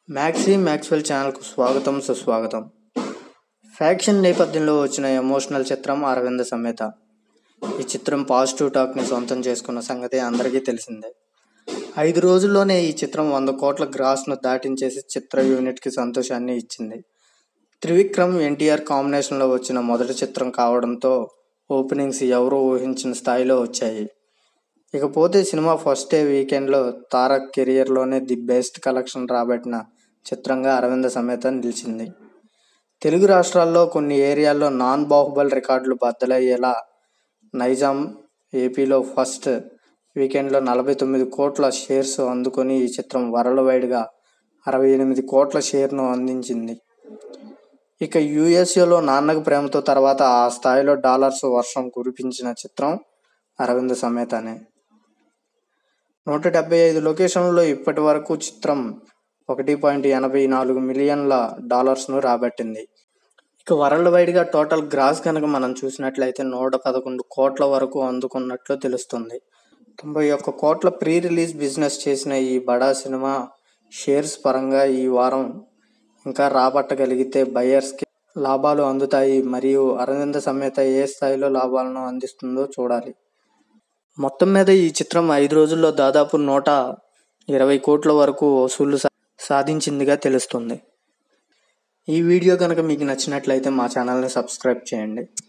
maxi Maxwell ఛానల్కు స్వాగతం సుస్వాగతం ఫ్యాక్షన్ నేపథ్యంలో వచ్చిన ఎమోషనల్ చిత్రం అరవింద సమేత ఈ చిత్రం పాజిటివ్ టాక్ని సొంతం చేసుకున్న సంగతి అందరికీ తెలిసిందే ఐదు రోజుల్లోనే ఈ చిత్రం వంద కోట్ల గ్రాస్ను దాటించేసి చిత్ర యూనిట్కి సంతోషాన్ని ఇచ్చింది త్రివిక్రమ్ ఎన్టీఆర్ కాంబినేషన్లో వచ్చిన మొదటి చిత్రం కావడంతో ఓపెనింగ్స్ ఎవరూ ఊహించిన స్థాయిలో వచ్చాయి ఇకపోతే సినిమా ఫస్ట్ డే వీకెండ్లో తారక్ కెరియర్లోనే ది బెస్ట్ కలెక్షన్ రాబట్టిన చిత్రంగా అరవింద సమేత నిలిచింది తెలుగు రాష్ట్రాల్లో కొన్ని ఏరియాల్లో నాన్ బాహుబలి రికార్డులు బద్దలయ్యేలా నైజాం ఏపీలో ఫస్ట్ వీకెండ్లో నలభై తొమ్మిది కోట్ల షేర్స్ అందుకొని ఈ చిత్రం వరల్డ్ వైడ్గా అరవై ఎనిమిది కోట్ల షేర్ను అందించింది ఇక యుఎస్ఏలో నాన్నకు ప్రేమతో తర్వాత ఆ స్థాయిలో డాలర్స్ వర్షం కురిపించిన చిత్రం అరవింద సమేతనే నూట డెబ్బై ఐదు లొకేషన్లలో ఇప్పటి వరకు చిత్రం ఒకటి పాయింట్ ఎనభై నాలుగు మిలియన్ల డాలర్స్ను రాబట్టింది ఇక వరల్డ్ వైడ్గా టోటల్ గ్రాస్ కనుక మనం చూసినట్లయితే నూట పదకొండు కోట్ల వరకు అందుకున్నట్లు తెలుస్తుంది తొంభై ఒక్క కోట్ల ప్రీ రిలీజ్ బిజినెస్ చేసిన ఈ బడా సినిమా షేర్స్ పరంగా ఈ వారం ఇంకా రాబట్టగలిగితే బయర్స్కి లాభాలు అందుతాయి మరియు అరవింద సమేత ఏ స్థాయిలో లాభాలను అందిస్తుందో చూడాలి మొత్తం మీద ఈ చిత్రం ఐదు రోజుల్లో దాదాపు నూట ఇరవై కోట్ల వరకు వసూళ్లు సా- సాధించిందిగా తెలుస్తుంది ఈ వీడియో కనుక మీకు నచ్చినట్లయితే మా ఛానల్ని సబ్స్క్రైబ్ చేయండి